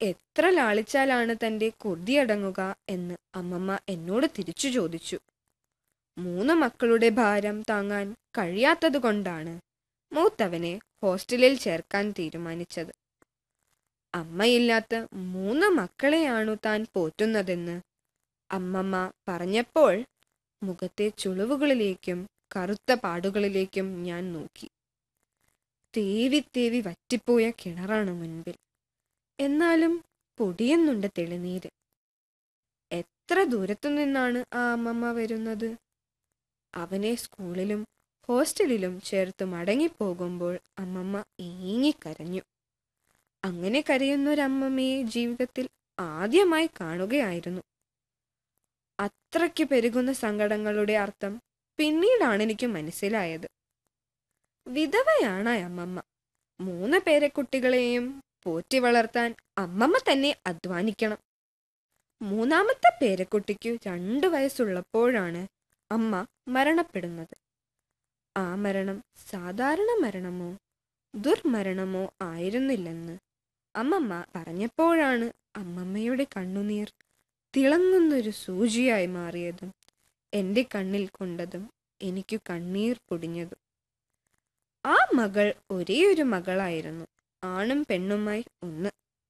എത്ര ലാളിച്ചാലാണ് തന്റെ കൊതിയടങ്ങുക എന്ന് അമ്മമ്മ എന്നോട് തിരിച്ചു ചോദിച്ചു മൂന്ന് മക്കളുടെ ഭാരം താങ്ങാൻ കഴിയാത്തതുകൊണ്ടാണ് മൂത്തവനെ ഹോസ്റ്റലിൽ ചേർക്കാൻ തീരുമാനിച്ചത് അമ്മയില്ലാത്ത മൂന്ന് മക്കളെയാണു താൻ പോറ്റുന്നതെന്ന് അമ്മമ്മ പറഞ്ഞപ്പോൾ മുഖത്തെ ചുളിവുകളിലേക്കും കറുത്ത പാടുകളിലേക്കും ഞാൻ നോക്കി തേവി തേവി വറ്റിപ്പോയ കിണറാണ് മുൻപിൽ എന്നാലും പൊടിയുന്നുണ്ട് തെളിനീര് എത്ര ദൂരത്തു നിന്നാണ് ആ അമ്മമ്മ വരുന്നത് അവനെ സ്കൂളിലും ഹോസ്റ്റലിലും ചേർത്ത് മടങ്ങിപ്പോകുമ്പോൾ അമ്മമ്മ ഏങ്ങിക്കരഞ്ഞു അങ്ങനെ കരയുന്നൊരമ്മമ്മയെ ജീവിതത്തിൽ ആദ്യമായി കാണുകയായിരുന്നു അത്രയ്ക്ക് പെരുകുന്ന സങ്കടങ്ങളുടെ അർത്ഥം പിന്നീടാണ് എനിക്ക് മനസ്സിലായത് വിധവയാണ് ആ അമ്മമ്മ മൂന്ന് പേരക്കുട്ടികളെയും പോറ്റി വളർത്താൻ അമ്മമ്മ തന്നെ അധ്വാനിക്കണം മൂന്നാമത്തെ പേരക്കുട്ടിക്ക് രണ്ടു വയസ്സുള്ളപ്പോഴാണ് അമ്മ മരണപ്പെടുന്നത് ആ മരണം സാധാരണ മരണമോ ദുർമരണമോ ആയിരുന്നില്ലെന്ന് അമ്മമ്മ പറഞ്ഞപ്പോഴാണ് അമ്മമ്മയുടെ കണ്ണുനീർ തിളങ്ങുന്നൊരു സൂചിയായി മാറിയതും എൻ്റെ കണ്ണിൽ കൊണ്ടതും എനിക്ക് കണ്ണീർ പൊടിഞ്ഞതും ആ മകൾ ഒരേയൊരു മകളായിരുന്നു ആണും പെണ്ണുമായി ഒന്ന്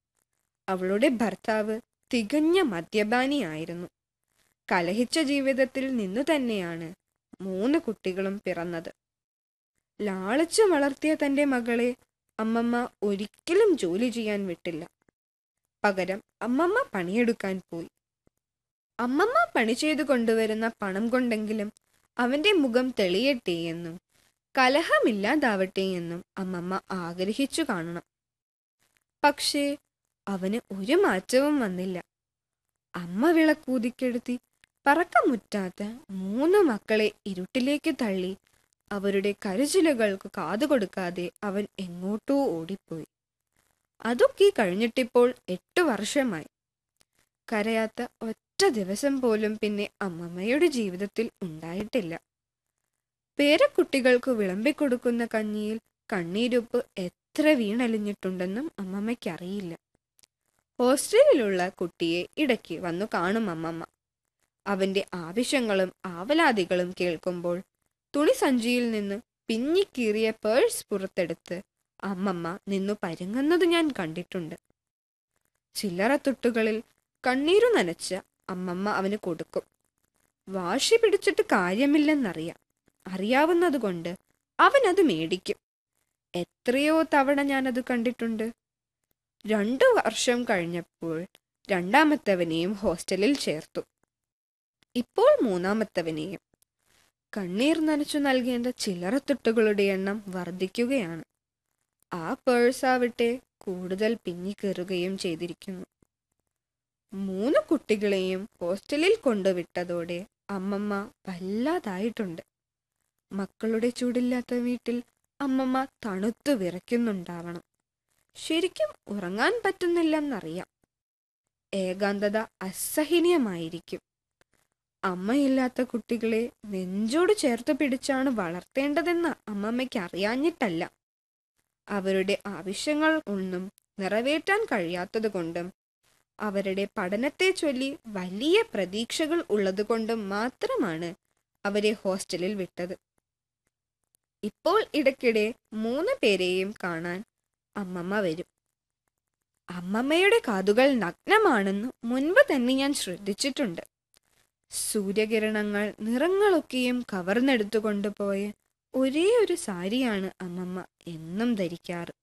അവളുടെ ഭർത്താവ് തികഞ്ഞ മദ്യപാനിയായിരുന്നു കലഹിച്ച ജീവിതത്തിൽ നിന്നു തന്നെയാണ് മൂന്ന് കുട്ടികളും പിറന്നത് ലാളിച്ചു വളർത്തിയ തന്റെ മകളെ അമ്മമ്മ ഒരിക്കലും ജോലി ചെയ്യാൻ വിട്ടില്ല പകരം അമ്മമ്മ പണിയെടുക്കാൻ പോയി അമ്മമ്മ പണി ചെയ്തു കൊണ്ടുവരുന്ന പണം കൊണ്ടെങ്കിലും അവന്റെ മുഖം തെളിയട്ടെ എന്നും കലഹമില്ലാതാവട്ടെ എന്നും അമ്മമ്മ ആഗ്രഹിച്ചു കാണണം പക്ഷേ അവന് ഒരു മാറ്റവും വന്നില്ല അമ്മ വിളക്കൂതിക്കെടുത്തി പറക്കമുറ്റാത്ത മൂന്ന് മക്കളെ ഇരുട്ടിലേക്ക് തള്ളി അവരുടെ കരുചിലുകൾക്ക് കാതുകൊടുക്കാതെ അവൻ എങ്ങോട്ടോ ഓടിപ്പോയി അതൊക്കെ കഴിഞ്ഞിട്ടിപ്പോൾ എട്ട് വർഷമായി കരയാത്ത ഒറ്റ ദിവസം പോലും പിന്നെ അമ്മമ്മയുടെ ജീവിതത്തിൽ ഉണ്ടായിട്ടില്ല പേരക്കുട്ടികൾക്ക് വിളമ്പിക്കൊടുക്കുന്ന കഞ്ഞിയിൽ കണ്ണീരുപ്പ് എത്ര വീണലിഞ്ഞിട്ടുണ്ടെന്നും അമ്മമ്മയ്ക്കറിയില്ല ഹോസ്റ്റലിലുള്ള കുട്ടിയെ ഇടയ്ക്ക് വന്നു കാണും അമ്മമ്മ അവന്റെ ആവശ്യങ്ങളും ആവലാതികളും കേൾക്കുമ്പോൾ തുണി സഞ്ചിയിൽ നിന്ന് പിഞ്ഞിക്കീറിയ പേഴ്സ് പുറത്തെടുത്ത് അമ്മമ്മ നിന്നു പരുങ്ങുന്നത് ഞാൻ കണ്ടിട്ടുണ്ട് ചില്ലറ തുട്ടുകളിൽ കണ്ണീരു നനച്ച് അമ്മമ്മ അവന് കൊടുക്കും വാശി പിടിച്ചിട്ട് കാര്യമില്ലെന്നറിയാം അറിയാവുന്നതുകൊണ്ട് അവനത് മേടിക്കും എത്രയോ തവണ ഞാനത് കണ്ടിട്ടുണ്ട് രണ്ടു വർഷം കഴിഞ്ഞപ്പോൾ രണ്ടാമത്തവനെയും ഹോസ്റ്റലിൽ ചേർത്തു ഇപ്പോൾ മൂന്നാമത്തവനെയും കണ്ണീർ നനച്ചു നൽകേണ്ട ചില്ലറത്തുട്ടുകളുടെ എണ്ണം വർദ്ധിക്കുകയാണ് ആ പേഴ്സ് ആവട്ടെ കൂടുതൽ പിന്നിക്കേറുകയും ചെയ്തിരിക്കുന്നു മൂന്ന് കുട്ടികളെയും ഹോസ്റ്റലിൽ കൊണ്ടുവിട്ടതോടെ അമ്മമ്മ വല്ലാതായിട്ടുണ്ട് മക്കളുടെ ചൂടില്ലാത്ത വീട്ടിൽ അമ്മമ്മ തണുത്തു വിറയ്ക്കുന്നുണ്ടാവണം ശരിക്കും ഉറങ്ങാൻ പറ്റുന്നില്ലെന്നറിയാം ഏകാന്തത അസഹനീയമായിരിക്കും അമ്മയില്ലാത്ത കുട്ടികളെ നെഞ്ചോട് ചേർത്ത് പിടിച്ചാണ് വളർത്തേണ്ടതെന്ന് അമ്മമ്മയ്ക്ക് അറിയാഞ്ഞിട്ടല്ല അവരുടെ ആവശ്യങ്ങൾ ഒന്നും നിറവേറ്റാൻ കഴിയാത്തതുകൊണ്ടും അവരുടെ പഠനത്തെ ചൊല്ലി വലിയ പ്രതീക്ഷകൾ ഉള്ളതുകൊണ്ടും മാത്രമാണ് അവരെ ഹോസ്റ്റലിൽ വിട്ടത് ഇപ്പോൾ ഇടയ്ക്കിടെ മൂന്ന് പേരെയും കാണാൻ അമ്മമ്മ വരും അമ്മമ്മയുടെ കാതുകൾ നഗ്നമാണെന്ന് മുൻപ് തന്നെ ഞാൻ ശ്രദ്ധിച്ചിട്ടുണ്ട് സൂര്യകിരണങ്ങൾ നിറങ്ങളൊക്കെയും കവർന്നെടുത്തുകൊണ്ട് പോയ ഒരേ ഒരു സാരിയാണ് അമ്മമ്മ എന്നും ധരിക്കാറ്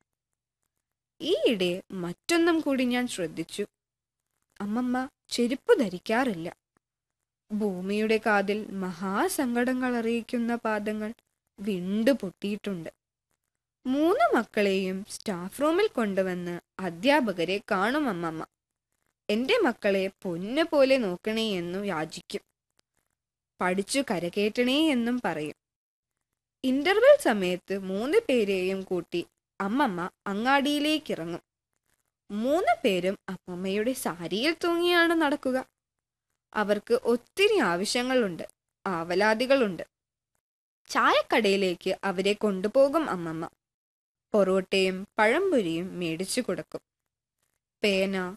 ഈയിടെ മറ്റൊന്നും കൂടി ഞാൻ ശ്രദ്ധിച്ചു അമ്മമ്മ ചെരുപ്പ് ധരിക്കാറില്ല ഭൂമിയുടെ കാതിൽ മഹാസങ്കടങ്ങൾ അറിയിക്കുന്ന പാദങ്ങൾ വിണ്ടു പൊട്ടിയിട്ടുണ്ട് മൂന്ന് മക്കളെയും സ്റ്റാഫ് റൂമിൽ കൊണ്ടുവന്ന് അധ്യാപകരെ കാണും അമ്മമ്മ എന്റെ മക്കളെ പൊന്നു പോലെ നോക്കണേ എന്നു യാചിക്കും പഠിച്ചു കരകയറ്റണേ എന്നും പറയും ഇന്റർവെൽ സമയത്ത് മൂന്ന് പേരെയും കൂട്ടി അമ്മമ്മ അങ്ങാടിയിലേക്ക് ഇറങ്ങും മൂന്ന് പേരും അമ്മമ്മയുടെ സാരിയിൽ തൂങ്ങിയാണ് നടക്കുക അവർക്ക് ഒത്തിരി ആവശ്യങ്ങളുണ്ട് ആവലാതികളുണ്ട് ചായക്കടയിലേക്ക് അവരെ കൊണ്ടുപോകും അമ്മമ്മ പൊറോട്ടയും പഴംപൊരിയും മേടിച്ചു കൊടുക്കും പേന